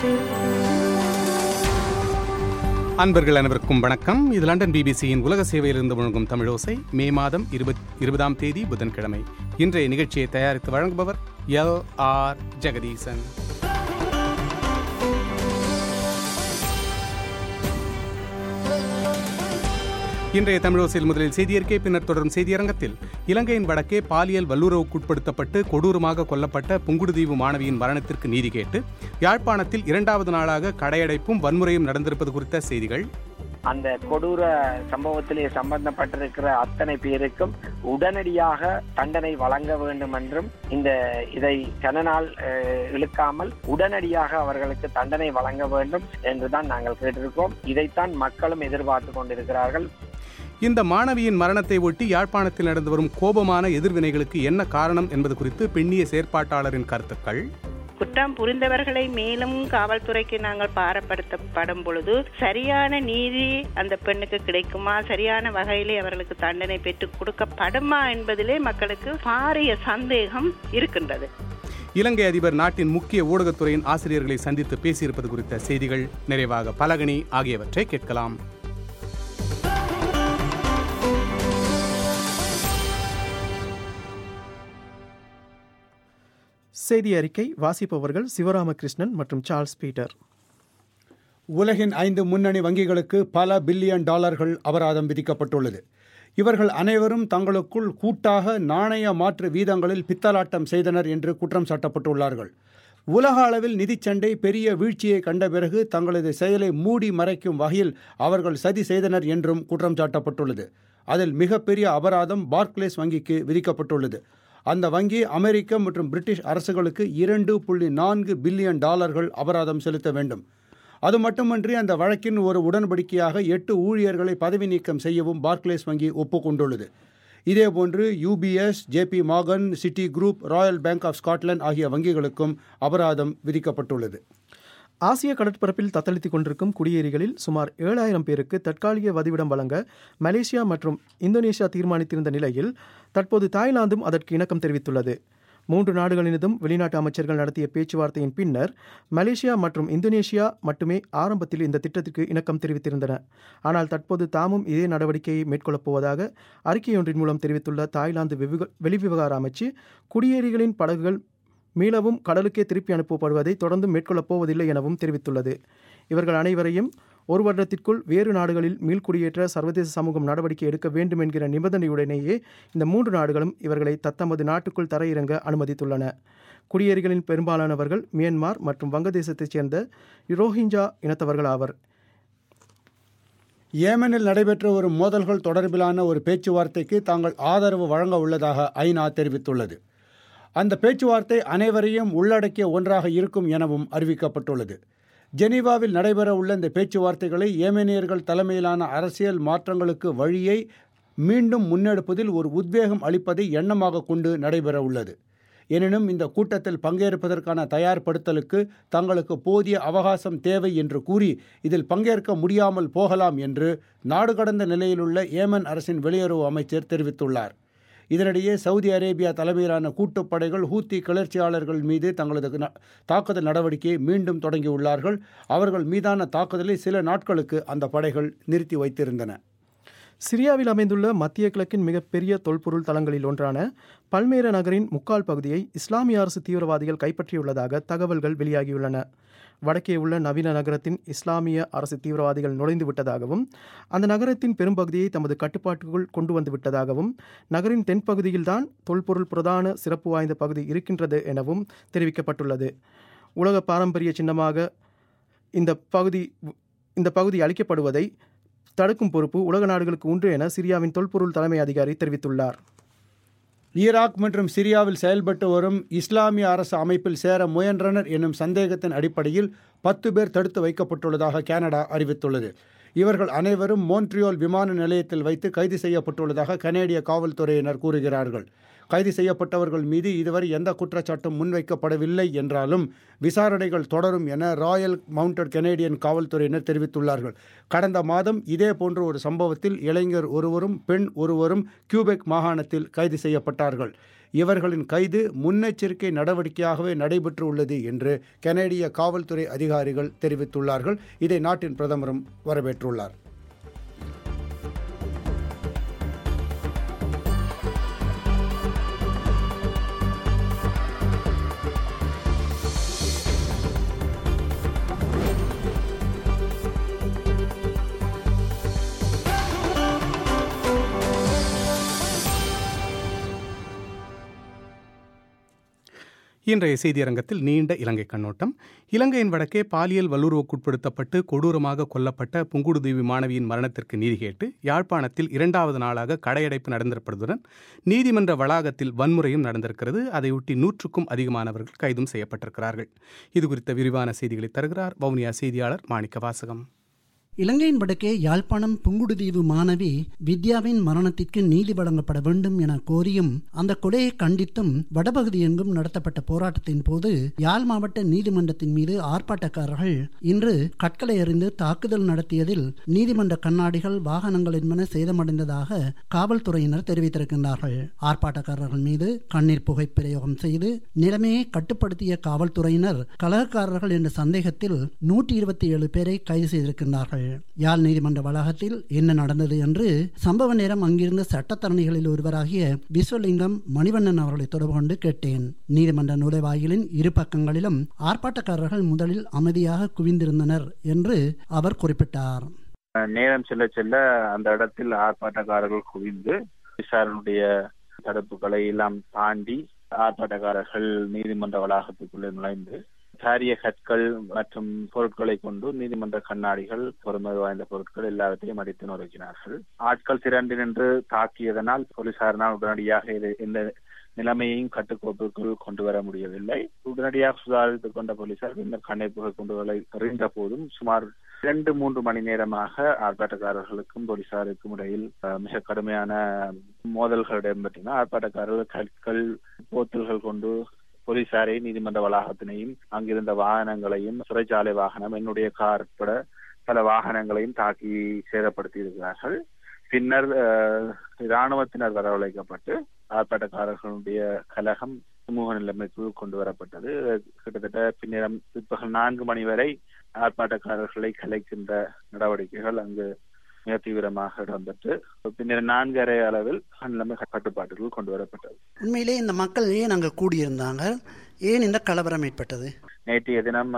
அன்பர்கள் அனைவருக்கும் வணக்கம் இது லண்டன் பிபிசியின் உலக சேவையிலிருந்து முழங்கும் தமிழோசை மே மாதம் இருபத் இருபதாம் தேதி புதன்கிழமை இன்றைய நிகழ்ச்சியை தயாரித்து வழங்குபவர் எல் ஆர் ஜெகதீசன் இன்றைய தமிழோசையில் முதலில் செய்தியறிக்கை பின்னர் தொடரும் செய்தியரங்கத்தில் இலங்கையின் வடக்கே பாலியல் வல்லுறவுக்குட்படுத்தப்பட்டு கொடூரமாக கொல்லப்பட்ட புங்குடுதீவு மாணவியின் மரணத்திற்கு நீதி கேட்டு யாழ்ப்பாணத்தில் இரண்டாவது நாளாக கடையடைப்பும் வன்முறையும் நடந்திருப்பது குறித்த செய்திகள் அந்த கொடூர சம்பவத்திலே சம்பந்தப்பட்டிருக்கிற அத்தனை பேருக்கும் உடனடியாக தண்டனை வழங்க வேண்டும் என்றும் இந்த இதை கனநாள் அஹ், இழுக்காமல் உடனடியாக அவர்களுக்கு தண்டனை வழங்க வேண்டும் என்றுதான் நாங்கள் கேட்டிருக்கோம் இதைத்தான் மக்களும் எதிர்பார்த்து கொண்டிருக்கிறார்கள் இந்த மாணவியின் மரணத்தை ஒட்டி யாழ்ப்பாணத்தில் நடந்து வரும் கோபமான எதிர்வினைகளுக்கு என்ன காரணம் என்பது குறித்து பெண்ணிய செயற்பாட்டாளரின் கருத்துக்கள் குற்றம் புரிந்தவர்களை மேலும் காவல்துறைக்கு நாங்கள் பாரப்படுத்தப்படும் பொழுது சரியான நீதி அந்த பெண்ணுக்கு கிடைக்குமா சரியான வகையிலே அவர்களுக்கு தண்டனை பெற்றுக் கொடுக்கப்படுமா என்பதிலே மக்களுக்கு பாரிய சந்தேகம் இருக்கின்றது இலங்கை அதிபர் நாட்டின் முக்கிய ஊடகத்துறையின் ஆசிரியர்களை சந்தித்து பேசியிருப்பது குறித்த செய்திகள் நிறைவாக பலகணி ஆகியவற்றை கேட்கலாம் செய்தி அறிக்கை வாசிப்பவர்கள் சிவராமகிருஷ்ணன் மற்றும் சார்ல்ஸ் பீட்டர் உலகின் ஐந்து முன்னணி வங்கிகளுக்கு பல பில்லியன் டாலர்கள் அபராதம் விதிக்கப்பட்டுள்ளது இவர்கள் அனைவரும் தங்களுக்குள் கூட்டாக நாணய மாற்று வீதங்களில் பித்தலாட்டம் செய்தனர் என்று குற்றம் சாட்டப்பட்டுள்ளார்கள் உலக அளவில் நிதிச்சண்டை பெரிய வீழ்ச்சியை கண்ட பிறகு தங்களது செயலை மூடி மறைக்கும் வகையில் அவர்கள் சதி செய்தனர் என்றும் குற்றம் சாட்டப்பட்டுள்ளது அதில் மிகப்பெரிய அபராதம் பார்க்லேஸ் வங்கிக்கு விதிக்கப்பட்டுள்ளது அந்த வங்கி அமெரிக்க மற்றும் பிரிட்டிஷ் அரசுகளுக்கு இரண்டு புள்ளி நான்கு பில்லியன் டாலர்கள் அபராதம் செலுத்த வேண்டும் அது மட்டுமன்றி அந்த வழக்கின் ஒரு உடன்படிக்கையாக எட்டு ஊழியர்களை பதவி நீக்கம் செய்யவும் பார்க்லேஸ் வங்கி ஒப்புக்கொண்டுள்ளது இதேபோன்று UBS JP Morgan Citi group Royal Bank of Scotland ஆகிய வங்கிகளுக்கும் அபராதம் விதிக்கப்பட்டுள்ளது ஆசிய கடற்பரப்பில் தத்தளித்துக் கொண்டிருக்கும் குடியேறிகளில் சுமார் ஏழாயிரம் பேருக்கு தற்காலிக வதிவிடம் வழங்க மலேசியா மற்றும் இந்தோனேஷியா தீர்மானித்திருந்த நிலையில் தற்போது தாய்லாந்தும் அதற்கு இணக்கம் தெரிவித்துள்ளது மூன்று நாடுகளினதும் வெளிநாட்டு அமைச்சர்கள் நடத்திய பேச்சுவார்த்தையின் பின்னர் மலேசியா மற்றும் இந்தோனேஷியா மட்டுமே ஆரம்பத்தில் இந்த திட்டத்திற்கு இணக்கம் தெரிவித்திருந்தன ஆனால் தற்போது தாமும் இதே நடவடிக்கையை மேற்கொள்ளப் போவதாக அறிக்கையொன்றின் மூலம் தெரிவித்துள்ள தாய்லாந்து விவக- வெளிவிவகார அமைச்சு குடியேறிகளின் படகுகள் மீளவும் கடலுக்கே திருப்பி அனுப்பப்படுவதை தொடர்ந்து மேற்கொள்ளப் போவதில்லை எனவும் தெரிவித்துள்ளது இவர்கள் அனைவரையும் ஒரு வருடத்திற்குள் வேறு நாடுகளில் மீள்குடியேற்ற சர்வதேச சமூகம் நடவடிக்கை எடுக்க வேண்டும் என்கிற நிபந்தனையுடனேயே இந்த மூன்று நாடுகளும் இவர்களை தத்தமது நாட்டுக்குள் தரையிறங்க அனுமதித்துள்ளன குடியேறிகளின் பெரும்பாலானவர்கள் மியான்மார் மற்றும் வங்கதேசத்தைச் சேர்ந்த ரோஹிஞ்சா இனத்தவர்கள் ஆவர் ஏமனில் நடைபெற்ற ஒரு மோதல்கள் தொடர்பிலான ஒரு பேச்சுவார்த்தைக்கு தாங்கள் ஆதரவு வழங்க உள்ளதாக ஐநா தெரிவித்துள்ளது அந்த பேச்சுவார்த்தை அனைவரையும் உள்ளடக்கிய ஒன்றாக இருக்கும் எனவும் அறிவிக்கப்பட்டுள்ளது ஜெனீவாவில் நடைபெற உள்ள இந்த பேச்சுவார்த்தைகளை ஏமனியர்கள் தலைமையிலான அரசியல் மாற்றங்களுக்கு வழியை மீண்டும் முன்னெடுப்பதில் ஒரு உத்வேகம் அளிப்பதை எண்ணமாக கொண்டு நடைபெற உள்ளது எனினும் இந்த கூட்டத்தில் பங்கேற்பதற்கான தயார்படுத்தலுக்கு தங்களுக்கு போதிய அவகாசம் தேவை என்று கூறி இதில் பங்கேற்க முடியாமல் போகலாம் என்று நாடு கடந்த நிலையிலுள்ள ஏமன் அரசின் வெளியுறவு அமைச்சர் தெரிவித்துள்ளார் இதனிடையே சவுதி அரேபியா தலைமையிலான கூட்டுப்படைகள் ஹூத்தி கிளர்ச்சியாளர்கள் மீது தங்களது ந- தாக்குதல் நடவடிக்கையை மீண்டும் தொடங்கியுள்ளார்கள் அவர்கள் மீதான தாக்குதலை சில நாட்களுக்கு அந்த படைகள் நிறுத்தி வைத்திருந்தன சிரியாவில் அமைந்துள்ள மத்திய கிழக்கின் மிகப்பெரிய தொல்பொருள் தளங்களில் ஒன்றான பல்மேர நகரின் முக்கால் பகுதியை இஸ்லாமிய அரசு தீவிரவாதிகள் கைப்பற்றியுள்ளதாக தகவல்கள் வெளியாகியுள்ளன வடக்கே உள்ள நவீன நகரத்தின் இஸ்லாமிய அரசு தீவிரவாதிகள் நுழைந்து விட்டதாகவும் அந்த நகரத்தின் பெரும்பகுதியை தமது கட்டுப்பாட்டுக்குள் கொண்டு வந்து விட்டதாகவும் நகரின் தென்பகுதியில்தான் தொல்பொருள் பிரதான சிறப்பு வாய்ந்த பகுதி இருக்கின்றது எனவும் தெரிவிக்கப்பட்டுள்ளது உலக பாரம்பரிய சின்னமாக இந்த பகுதி இந்த பகுதி அளிக்கப்படுவதை தடுக்கும் பொறுப்பு உலக நாடுகளுக்கு உண்டு என சிரியாவின் தொல்பொருள் தலைமை அதிகாரி தெரிவித்துள்ளார் ஈராக் மற்றும் சிரியாவில் செயல்பட்டு வரும் இஸ்லாமிய அரசு அமைப்பில் சேர முயன்றனர் என்னும் சந்தேகத்தின் அடிப்படையில் பத்து பேர் தடுத்து வைக்கப்பட்டுள்ளதாக கனடா அறிவித்துள்ளது இவர்கள் அனைவரும் மோன்ட்ரியோல் விமான நிலையத்தில் வைத்து கைது செய்யப்பட்டுள்ளதாக கனேடிய காவல்துறையினர் கூறுகிறார்கள் கைது செய்யப்பட்டவர்கள் மீது இதுவரை எந்த குற்றச்சாட்டும் முன்வைக்கப்படவில்லை என்றாலும் விசாரணைகள் தொடரும் என ராயல் மவுண்டட் கனேடியன் காவல்துறையினர் தெரிவித்துள்ளார்கள் கடந்த மாதம் இதே போன்ற ஒரு சம்பவத்தில் இளைஞர் ஒருவரும் பெண் ஒருவரும் கியூபெக் மாகாணத்தில் கைது செய்யப்பட்டார்கள் இவர்களின் கைது முன்னெச்சரிக்கை நடவடிக்கையாகவே நடைபெற்றுள்ளது என்று கனேடிய காவல்துறை அதிகாரிகள் தெரிவித்துள்ளார்கள் இதை நாட்டின் பிரதமரும் வரவேற்றுள்ளார் இன்றைய செய்தியரங்கத்தில் நீண்ட இலங்கை கண்ணோட்டம் இலங்கையின் வடக்கே பாலியல் வல்லுறவுக்குட்படுத்தப்பட்டு கொடூரமாக கொல்லப்பட்ட புங்குடுதீவு மாணவியின் மரணத்திற்கு நீதி கேட்டு யாழ்ப்பாணத்தில் இரண்டாவது நாளாக கடையடைப்பு நடந்திருப்பதுடன் நீதிமன்ற வளாகத்தில் வன்முறையும் நடந்திருக்கிறது அதையொட்டி நூற்றுக்கும் அதிகமானவர்கள் கைதும் செய்யப்பட்டிருக்கிறார்கள் இது குறித்த விரிவான செய்திகளை தருகிறார் வவுனியா செய்தியாளர் மாணிக்க வாசகம் இலங்கையின் வடக்கே யாழ்ப்பாணம் புங்குடுதீவு மாணவி வித்யாவின் மரணத்திற்கு நீதி வழங்கப்பட வேண்டும் என கோரியும் அந்த கொலையை கண்டித்தும் வடபகுதி எங்கும் நடத்தப்பட்ட போராட்டத்தின் போது யாழ் மாவட்ட நீதிமன்றத்தின் மீது ஆர்ப்பாட்டக்காரர்கள் இன்று கற்களை எறிந்து தாக்குதல் நடத்தியதில் நீதிமன்ற கண்ணாடிகள் வாகனங்கள் என்பன சேதமடைந்ததாக காவல்துறையினர் தெரிவித்திருக்கின்றார்கள் ஆர்ப்பாட்டக்காரர்கள் மீது கண்ணீர் புகை பிரயோகம் செய்து நிலைமையை கட்டுப்படுத்திய காவல்துறையினர் கலகக்காரர்கள் என்ற சந்தேகத்தில் நூற்றி இருபத்தி ஏழு பேரை கைது செய்திருக்கின்றார்கள் யாழ் நீதிமன்ற வளாகத்தில் என்ன நடந்தது என்று சம்பவ நேரம் அங்கிருந்த சட்டத்தரணிகளில் ஒருவராகிய விஸ்வலிங்கம் மணிவண்ணன் அவர்களை தொடர்பு கொண்டு கேட்டேன் நீதிமன்ற நுழைவாயிலின் இரு பக்கங்களிலும் ஆர்ப்பாட்டக்காரர்கள் முதலில் அமைதியாக குவிந்திருந்தனர் என்று அவர் குறிப்பிட்டார் நேரம் செல்ல செல்ல அந்த இடத்தில் ஆர்ப்பாட்டக்காரர்கள் குவிந்து விசாரணையுடைய தடுப்புகளை எல்லாம் தாண்டி ஆர்ப்பாட்டக்காரர்கள் நீதிமன்ற வளாகத்துக்குள்ளே நுழைந்து காரிய கற்கள் மற்றும் பொருட்களை கொண்டு நீதிமன்ற கண்ணாடிகள் பொறுமை வாய்ந்த பொருட்கள் எல்லாவற்றையும் அடித்து நொறுக்கினார்கள் ஆட்கள் திரண்டு நின்று தாக்கியதனால் போலீசாரினால் உடனடியாக இது இந்த நிலைமையையும் கட்டுக்கோப்புக்குள் கொண்டு வர முடியவில்லை உடனடியாக சுதாரித்துக் கொண்ட போலீசார் பின்னர் கண்ணைப்புகை குண்டுகளை எறிந்த போதும் சுமார் இரண்டு மூன்று மணி நேரமாக ஆர்ப்பாட்டக்காரர்களுக்கும் போலீசாருக்கும் இடையில் மிக கடுமையான மோதல்கள் இடம்பெற்றன ஆர்ப்பாட்டக்காரர்கள் கற்கள் போத்தல்கள் கொண்டு போலீசாரை நீதிமன்ற வளாகத்தினையும் அங்கிருந்த வாகனங்களையும் சிறைச்சாலை வாகனம் என்னுடைய கார் உட்பட பல வாகனங்களையும் தாக்கி சேதப்படுத்தி இருக்கிறார்கள் பின்னர் இராணுவத்தினர் வரவழைக்கப்பட்டு ஆர்ப்பாட்டக்காரர்களுடைய கலகம் சமூக நிலைமைக்கு கொண்டு வரப்பட்டது கிட்டத்தட்ட பின்னிரம் பிற்பகல் நான்கு மணி வரை ஆர்ப்பாட்டக்காரர்களை கலைக்கின்ற நடவடிக்கைகள் அங்கு மிக தீவிரமாக இடம்பெற்று பின்னர் நான்கரை அளவில் நிலைமை கட்டுப்பாட்டுக்குள் கொண்டு வரப்பட்டது உண்மையிலே இந்த மக்கள் ஏன் அங்கு கூடியிருந்தாங்க ஏன் இந்த கலவரம் ஏற்பட்டது நேற்றைய தினம்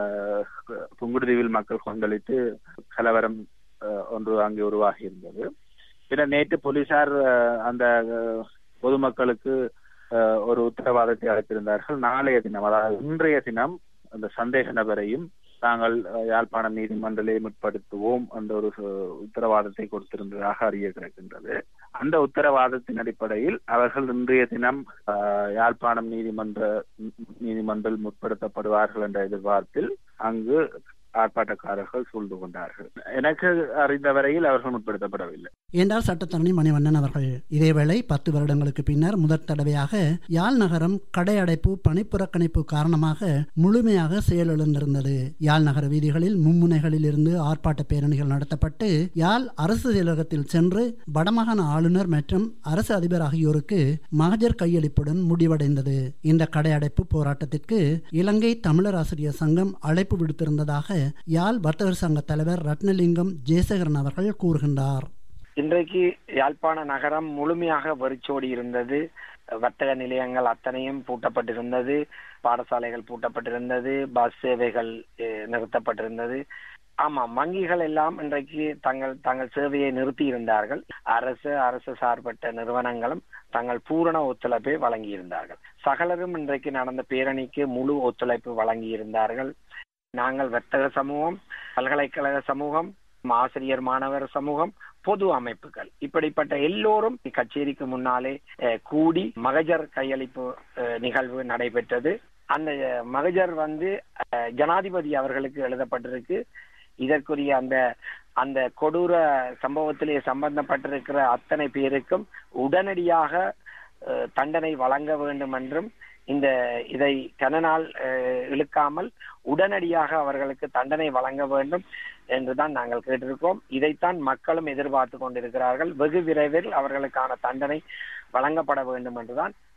புங்குடுதீவில் மக்கள் கொந்தளித்து கலவரம் ஒன்று அங்கே உருவாகி இருந்தது பின்னர் நேற்று போலீசார் அந்த பொதுமக்களுக்கு ஒரு உத்தரவாதத்தை அளித்திருந்தார்கள் நாளைய தினம் அதாவது இன்றைய தினம் அந்த சந்தேக நபரையும் தாங்கள் யாழ்ப்பாணம் நீதிமன்றலை முற்படுத்துவோம் என்ற ஒரு உத்தரவாதத்தை கொடுத்திருந்ததாக அறிய கிடைக்கின்றது அந்த உத்தரவாதத்தின் அடிப்படையில் அவர்கள் இன்றைய தினம் யாழ்ப்பாணம் நீதிமன்ற நீதிமன்றில் முற்படுத்தப்படுவார்கள் என்ற எதிர்பார்ப்பில் அங்கு ஆர்ப்பாட்டக்காரர்கள் சூழ்ந்து கொண்டார்கள் எனக்கு அறிந்த வரையில் அவர்கள் முற்படுத்தப்படவில்லை என்றார் சட்டத்தரணி மணிவண்ணன் அவர்கள் இதேவேளை பத்து வருடங்களுக்கு பின்னர் முதற் தடவையாக யாழ் நகரம் கடை அடைப்பு பணிப்புறக்கணிப்பு காரணமாக முழுமையாக செயலிழந்திருந்தது யாழ் நகர வீதிகளில் மும்முனைகளில் இருந்து ஆர்ப்பாட்ட பேரணிகள் நடத்தப்பட்டு யாழ் அரசு செயலகத்தில் சென்று வடமாகாண ஆளுநர் மற்றும் அரசு அதிபர் ஆகியோருக்கு மகஜர் கையளிப்புடன் முடிவடைந்தது இந்த கடை அடைப்பு போராட்டத்திற்கு இலங்கை தமிழர் ஆசிரியர் சங்கம் அழைப்பு விடுத்திருந்ததாக யாழ் வர்த்தகர் சங்க தலைவர் ரத்னலிங்கம் ஜெயசேகரன் அவர்கள் கூறுகின்றார் இன்றைக்கு யாழ்ப்பாண நகரம் முழுமையாக வெறிச்சோடி இருந்தது வர்த்தக நிலையங்கள் அத்தனையும் பூட்டப்பட்டிருந்தது பாடசாலைகள் பூட்டப்பட்டிருந்தது பஸ் சேவைகள் நிறுத்தப்பட்டிருந்தது ஆமாம் வங்கிகள் எல்லாம் இன்றைக்கு தங்கள் தங்கள் சேவையை நிறுத்தி இருந்தார்கள் அரசு அரசு சார்பற்ற நிறுவனங்களும் தங்கள் பூரண ஒத்துழைப்பை வழங்கியிருந்தார்கள் சகலரும் இன்றைக்கு நடந்த பேரணிக்கு முழு ஒத்துழைப்பு வழங்கியிருந்தார்கள் நாங்கள் வர்த்தக சமூகம் பல்கலைக்கழக சமூகம் ஆசிரியர் மாணவர் சமூகம் பொது அமைப்புகள் இப்படிப்பட்ட எல்லோரும் கச்சேரிக்கு முன்னாலே கூடி மகஜர் கையளிப்பு நிகழ்வு நடைபெற்றது அந்த மகஜர் வந்து ஜனாதிபதி அவர்களுக்கு எழுதப்பட்டிருக்கு இதற்குரிய அந்த அந்த கொடூர சம்பவத்திலே சம்பந்தப்பட்டிருக்கிற அத்தனை பேருக்கும் உடனடியாக தண்டனை வழங்க வேண்டும் என்றும் இந்த இதை கனநாள் இழுக்காமல் உடனடியாக அவர்களுக்கு தண்டனை வழங்க வேண்டும் என்றுதான் நாங்கள் கேட்டிருக்கோம் இதைத்தான் மக்களும் எதிர்பார்த்து கொண்டிருக்கிறார்கள் வெகு விரைவில் அவர்களுக்கான தண்டனை வழங்கப்பட வேண்டும் என்றுதான்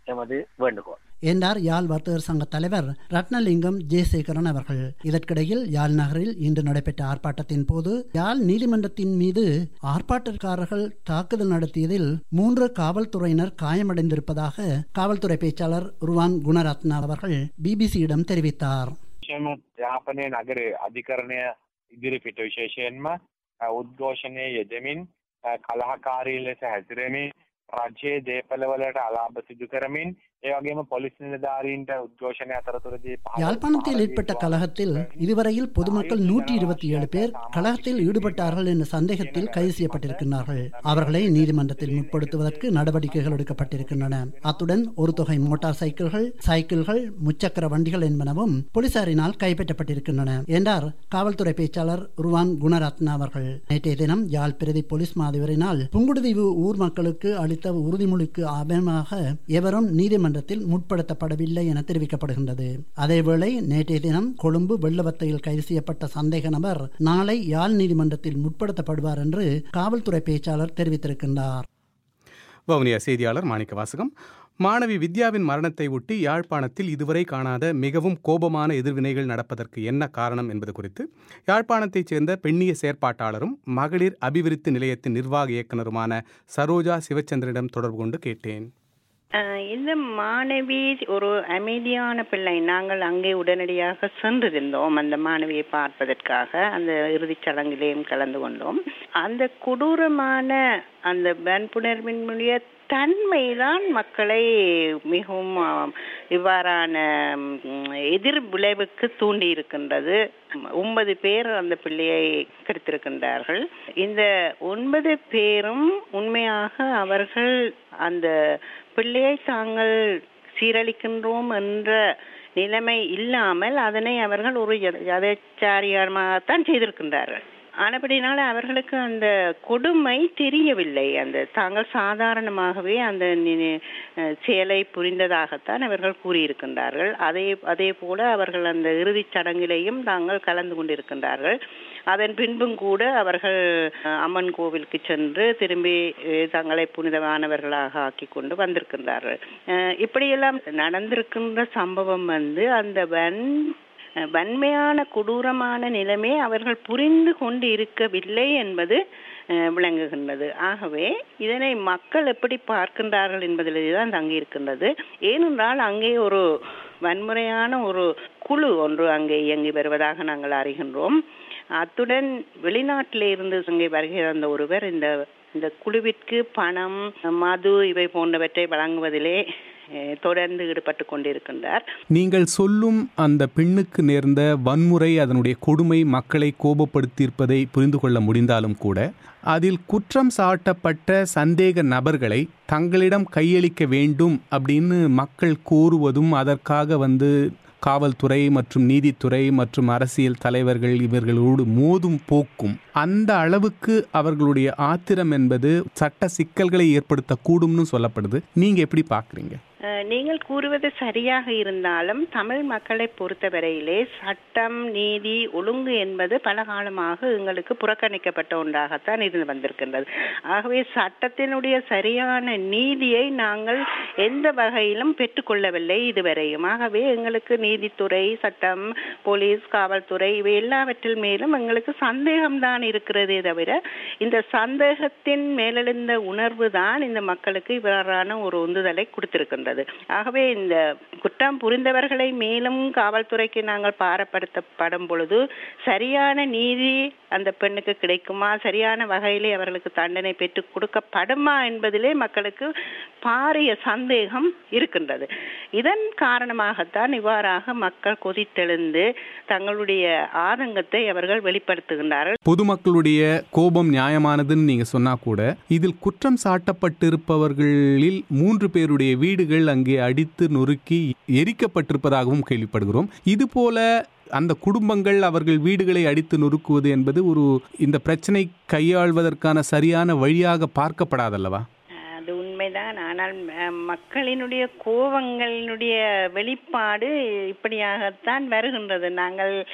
எமது வேண்டுகோள் என்றார் யாழ் வர்த்தகர் சங்க தலைவர் ரத்னலிங்கம் ஜெயசேகரன் அவர்கள் இதற்கிடையில் யாழ் நகரில் இன்று நடைபெற்ற ஆர்ப்பாட்டத்தின் போது யாழ் நீதிமன்றத்தின் மீது ஆர்ப்பாட்டக்காரர்கள் தாக்குதல் நடத்தியதில் மூன்று காவல்துறையினர் காயமடைந்திருப்பதாக காவல்துறை பேச்சாளர் ருவான் குணரத்னா அவர்கள் பிபிசியிடம் தெரிவித்தார் විශේෂම යාපනය නගරේ අධිකරණය ඉදිරිපිට විශේෂයෙන්ම අ, උද්ඝෝෂණය යෙදමින් අ, කලහකාරී ලෙස හැසිරෙමින් රජයේ දේපළවලට අලාභ සිදු කරමින් ඒ වගේම පොලිස් නිලධාරීන්ට උද්ඝෝෂණය අතරතුරදී පහළ- யாழ்ப்பாணத்தில் පහළ ஏற்பட்ட වී கலகத்தில் இதுவரையில் பொதுமக்கள் நூற்றி இருபத்தி ஏழு பேர் கலகத்தில் ஈடுபட்டார்கள் என்ற சந்தேகத்தில் கைது செய்யப்பட்டிருக்கிறார்கள் அவர்களை நீதிமன்றத்தில் முற்படுத்துவதற்கு நடவடிக்கைகள் எடுக்கப்பட்டிருக்கின்றன அத்துடன் ஒரு தொகை மோட்டார் சைக்கிள்கள் சைக்கிள்கள் முச்சக்கர வண்டிகள் என்பனவும் போலீசாரினால் கைப்பற்றப்பட்டிருக்கின்றன என்றார் காவல்துறை பேச்சாளர் ருவான் குணரத்னா அவர்கள் நேற்றைய தினம் யாழ் பிரதி போலீஸ் மாதிபரினால் புங்குடுதீவு ஊர் மக்களுக்கு அளித்த உறுதிமொழிக்கு ஆபமாக எவரும் நீதிமன்றத்தில் முற்படுத்தப்படவில்லை என தெரிவிக்கப்படுகின்றது அதேவேளை நேற்றைய தினம் கொழும்பு வெள்ளவத்தையில் கைது செய்யப்பட்ட சந்தேக நபர் நாளை யாழ் நீதிமன்றத்தில் முற்படுத்தப்படுவார் என்று காவல்துறை பேச்சாளர் தெரிவித்திருக்கின்றார் வவுனியா செய்தியாளர் மாணிக்க வாசகம் மாணவி வித்யாவின் மரணத்தை ஒட்டி யாழ்ப்பாணத்தில் இதுவரை காணாத மிகவும் கோபமான எதிர்வினைகள் நடப்பதற்கு என்ன காரணம் என்பது குறித்து யாழ்ப்பாணத்தைச் சேர்ந்த பெண்ணிய செயற்பாட்டாளரும் மகளிர் அபிவிருத்தி நிலையத்தின் நிர்வாக இயக்குனருமான சரோஜா சிவச்சந்திரனிடம் தொடர்பு கொண்டு கேட்டேன் அஹ் இந்த மாணவி ஒரு அமைதியான பிள்ளை நாங்கள் அங்கே உடனடியாக சென்றிருந்தோம் அந்த மாணவியை பார்ப்பதற்காக அந்த இறுதிச் சடங்கிலேயும் கலந்து கொண்டோம் அந்த கொடூரமான அந்த வன்புணர்வினுடைய தன்மைதான் மக்களை மிகவும் ஆம், இவ்வாறான ம், எதிர் விளைவுக்கு தூண்டி இருக்கின்றது ஒன்பது பேர் அந்த பிள்ளையை கெடுத்திருக்கின்றார்கள் இந்த ஒன்பது பேரும் உண்மையாக அவர்கள் அந்த பிள்ளையை தாங்கள் சீரழிக்கின்றோம் என்ற நிலைமை இல்லாமல் அதனை அவர்கள் ஒரு யதாச்சாரியமாகத்தான் செய்திருக்கின்றார்கள் ஆனபடினால அவர்களுக்கு அந்த கொடுமை தெரியவில்லை அந்த தாங்கள் சாதாரணமாகவே அந்த நி- அஹ் செயலை புரிந்ததாகத்தான் அவர்கள் கூறியிருக்கின்றார்கள் அதே அதே போல அவர்கள் அந்த இறுதிச் சடங்கிலையும் தாங்கள் கலந்து கொண்டிருக்கின்றார்கள் அதன் பின்பும் கூட அவர்கள் அஹ், அம்மன் கோவிலுக்கு சென்று திரும்பி அஹ், தங்களை புனிதமானவர்களாக ஆக்கி கொண்டு வந்திருக்கின்றார்கள் அஹ், இப்படியெல்லாம் நடந்திருக்கின்ற சம்பவம் வந்து அந்த வன் அஹ், வன்மையான கொடூரமான நிலைமை அவர்கள் புரிந்து கொண்டு இருக்கவில்லை என்பது அஹ், விளங்குகின்றது ஆகவே இதனை மக்கள் எப்படி பார்க்கின்றார்கள் என்பதிலே தான் தங்கி இருக்கின்றது ஏனென்றால் அங்கே ஒரு வன்முறையான ஒரு குழு ஒன்று அங்கே இயங்கி வருவதாக நாங்கள் அறிகின்றோம் அத்துடன் வெளிநாட்டிலே இருந்து இங்கே வருகிற அந்த ஒருவர் இந்த இந்த குழுவிற்கு பணம் மது இவை போன்றவற்றை வழங்குவதிலே அஹ், தொடர்ந்து ஈடுபட்டு கொண்டிருக்கின்றார் நீங்கள் சொல்லும் அந்த பெண்ணுக்கு நேர்ந்த வன்முறை அதனுடைய கொடுமை மக்களை கோபப்படுத்தியிருப்பதை புரிந்து கொள்ள முடிந்தாலும் கூட அதில் குற்றம் சாட்டப்பட்ட சந்தேக நபர்களை தங்களிடம் கையளிக்க வேண்டும் அப்படின்னு மக்கள் கோருவதும் அதற்காக வந்து காவல்துறை மற்றும் நீதித்துறை மற்றும் அரசியல் தலைவர்கள் இவர்களோடு மோதும் போக்கும் அந்த அளவுக்கு அவர்களுடைய ஆத்திரம் என்பது சட்ட சிக்கல்களை ஏற்படுத்தக்கூடும்னு சொல்லப்படுது நீங்க எப்படி பார்க்குறீங்க அஹ், நீங்கள் கூறுவது சரியாக இருந்தாலும் தமிழ் மக்களை பொறுத்தவரையிலே சட்டம் நீதி ஒழுங்கு என்பது பல காலமாக எங்களுக்கு புறக்கணிக்கப்பட்ட ஒன்றாகத்தான் இருந்து வந்திருக்கின்றது ஆகவே சட்டத்தினுடைய சரியான நீதியை நாங்கள் எந்த வகையிலும் பெற்றுக்கொள்ளவில்லை இதுவரையும் ஆகவே எங்களுக்கு நீதித்துறை சட்டம் போலீஸ் காவல்துறை இவை எல்லாவற்றில் மேலும் எங்களுக்கு சந்தேகம்தான் இருக்கிறதே தவிர இந்த சந்தேகத்தின் மேலெழுந்த உணர்வு தான் இந்த மக்களுக்கு இவ்வாறான ஒரு உந்துதலை கொடுத்திருக்கின்றது ஆகவே இந்த குற்றம் புரிந்தவர்களை மேலும் காவல்துறைக்கு நாங்கள் பாரப்படுத்தப்படும் பொழுது சரியான நீதி அந்த பெண்ணுக்கு கிடைக்குமா சரியான வகையிலே அவர்களுக்கு தண்டனை பெற்றுக் கொடுக்கப்படுமா என்பதிலே மக்களுக்கு பாரிய சந்தேகம் இருக்கின்றது இதன் காரணமாகத்தான் இவ்வாறாக மக்கள் கொதித்தெழுந்து தங்களுடைய ஆதங்கத்தை அவர்கள் வெளிப்படுத்துகின்றார்கள் பொதுமக்களுடைய கோபம் நியாயமானதுன்னு நீங்க சொன்னா கூட இதில் குற்றம் சாட்டப்பட்டிருப்பவர்களில் மூன்று பேருடைய வீடுகள் அங்கே அடித்து நொறுக்கி எரிக்கப்பட்டிருப்பதாகவும் கேள்விப்படுகிறோம் இது போல அந்த குடும்பங்கள் அவர்கள் வீடுகளை அடித்து நொறுக்குவது என்பது ஒரு இந்த பிரச்சனை கையாள்வதற்கான சரியான வழியாக பார்க்கப்படாதல்லவா அது உண்மைதான் ஆனால் அஹ், மக்களினுடைய கோபங்களினுடைய வெளிப்பாடு இப்படியாகத்தான் வருகின்றது நாங்கள்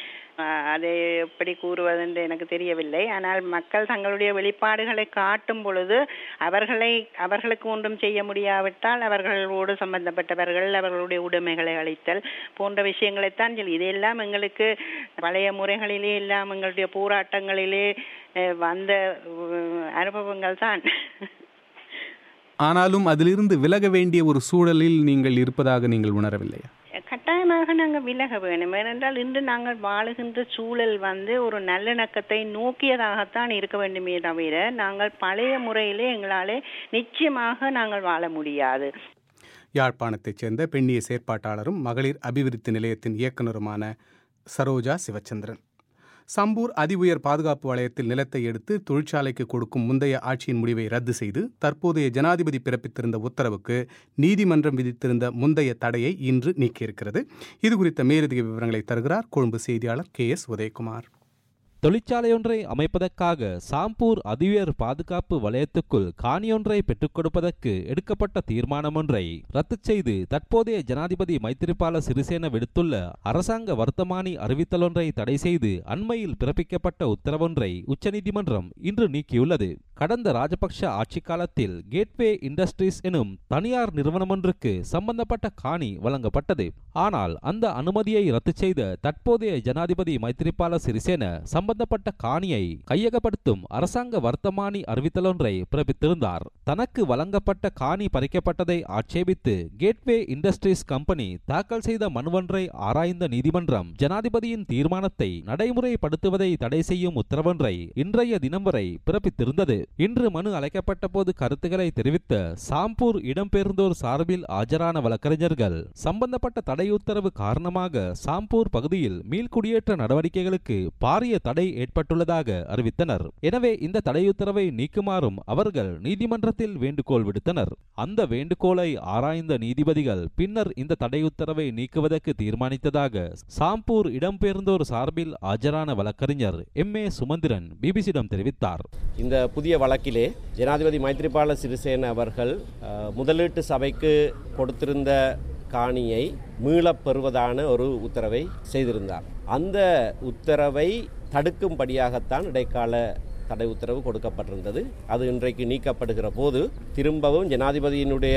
அஹ், அதை எப்படி கூறுவதென்று எனக்கு தெரியவில்லை ஆனால் மக்கள் தங்களுடைய வெளிப்பாடுகளை காட்டும் பொழுது அவர்களை அவர்களுக்கு ஒன்றும் செய்ய முடியாவிட்டால் அவர்களோடு சம்பந்தப்பட்டவர்கள் அவர்களுடைய உடைமைகளை அளித்தல் போன்ற விஷயங்களைத்தான் சொல்லி இதெல்லாம் எங்களுக்கு பழைய முறைகளிலே எல்லாம் எங்களுடைய போராட்டங்களிலே அஹ், வந்த அஹ், அனுபவங்கள் தான் ஆனாலும் அதிலிருந்து விலக வேண்டிய ஒரு சூழலில் நீங்கள் இருப்பதாக நீங்கள் உணரவில்லையா கட்டாயமாக நாங்கள் விலக வேணும் ஏனென்றால் இன்று நாங்கள் வாழுகின்ற சூழல் வந்து ஒரு நல்லிணக்கத்தை நோக்கியதாகத்தான் இருக்க வேண்டுமே தவிர நாங்கள் பழைய முறையிலே எங்களாலே நிச்சயமாக நாங்கள் வாழ முடியாது யாழ்ப்பாணத்தைச் சேர்ந்த பெண்ணிய செயற்பாட்டாளரும் மகளிர் அபிவிருத்தி நிலையத்தின் இயக்குனருமான சரோஜா சிவச்சந்திரன் சம்பூர் அதி உயர் பாதுகாப்பு வலயத்தில் நிலத்தை எடுத்து தொழிற்சாலைக்கு கொடுக்கும் முந்தைய ஆட்சியின் முடிவை ரத்து செய்து தற்போதைய ஜனாதிபதி பிறப்பித்திருந்த உத்தரவுக்கு நீதிமன்றம் விதித்திருந்த முந்தைய தடையை இன்று நீக்கியிருக்கிறது இது குறித்த மேலதிக விவரங்களை தருகிறார் கொழும்பு செய்தியாளர் கே எஸ் உதயகுமார் தொழிற்சாலையொன்றை அமைப்பதற்காக சாம்பூர் அதியுயர் பாதுகாப்பு வலயத்துக்குள் காணியொன்றை பெற்றுக் கொடுப்பதற்கு எடுக்கப்பட்ட தீர்மானமொன்றை ரத்து செய்து தற்போதைய ஜனாதிபதி மைத்திரிபால சிறிசேன விடுத்துள்ள அரசாங்க வர்த்தமானி அறிவித்தலொன்றை தடை செய்து அண்மையில் பிறப்பிக்கப்பட்ட உத்தரவொன்றை உச்சநீதிமன்றம் இன்று நீக்கியுள்ளது கடந்த ராஜபக்ஷ ஆட்சி காலத்தில் கேட்வே இண்டஸ்ட்ரீஸ் எனும் தனியார் நிறுவனமொன்றுக்கு சம்பந்தப்பட்ட காணி வழங்கப்பட்டது ஆனால் அந்த அனுமதியை ரத்து செய்த தற்போதைய ஜனாதிபதி மைத்திரிபால சிறிசேன சம்பந்தப்பட்ட காணியை கையகப்படுத்தும் அரசாங்க வர்த்தமானி அறிவித்தலொன்றை பிறப்பித்திருந்தார் தனக்கு வழங்கப்பட்ட காணி பறிக்கப்பட்டதை ஆட்சேபித்து கேட்வே இண்டஸ்ட்ரீஸ் கம்பெனி தாக்கல் செய்த மனுவொன்றை ஆராய்ந்த நீதிமன்றம் ஜனாதிபதியின் தீர்மானத்தை நடைமுறைப்படுத்துவதை தடை செய்யும் உத்தரவொன்றை இன்றைய தினம் வரை பிறப்பித்திருந்தது இன்று மனு அழைக்கப்பட்ட போது கருத்துக்களை தெரிவித்த சாம்பூர் இடம்பெயர்ந்தோர் சார்பில் ஆஜரான வழக்கறிஞர்கள் சம்பந்தப்பட்ட தடை உத்தரவு காரணமாக சாம்பூர் பகுதியில் மீள்குடியேற்ற நடவடிக்கைகளுக்கு பாரிய தடை ஏற்பட்டுள்ளதாக அறிவித்தனர் எனவே இந்த தடை உத்தரவை நீக்குமாறும் அவர்கள் நீதிமன்றத்தில் வேண்டுகோள் விடுத்தனர் அந்த வேண்டுகோளை ஆராய்ந்த நீதிபதிகள் பின்னர் இந்த தடை உத்தரவை நீக்குவதற்கு தீர்மானித்ததாக சாம்பூர் இடம்பெயர்ந்தோர் சார்பில் ஆஜரான வழக்கறிஞர் எம் ஏ சுமந்திரன் பிபிசியிடம் தெரிவித்தார் இந்த புதிய வழக்கிலே ஜனாதிபதி மைத்ரிபால சிறிசேன அவர்கள் அஹ், முதலீட்டு சபைக்கு கொடுத்திருந்த காணியை மீளப் பெறுவதான ஒரு உத்தரவை செய்திருந்தார் அந்த உத்தரவை தடுக்கும்படியாகத்தான் இடைக்கால தடை உத்தரவு கொடுக்கப்பட்டிருந்தது அது இன்றைக்கு நீக்கப்படுகிற போது திரும்பவும் ஜனாதிபதியினுடைய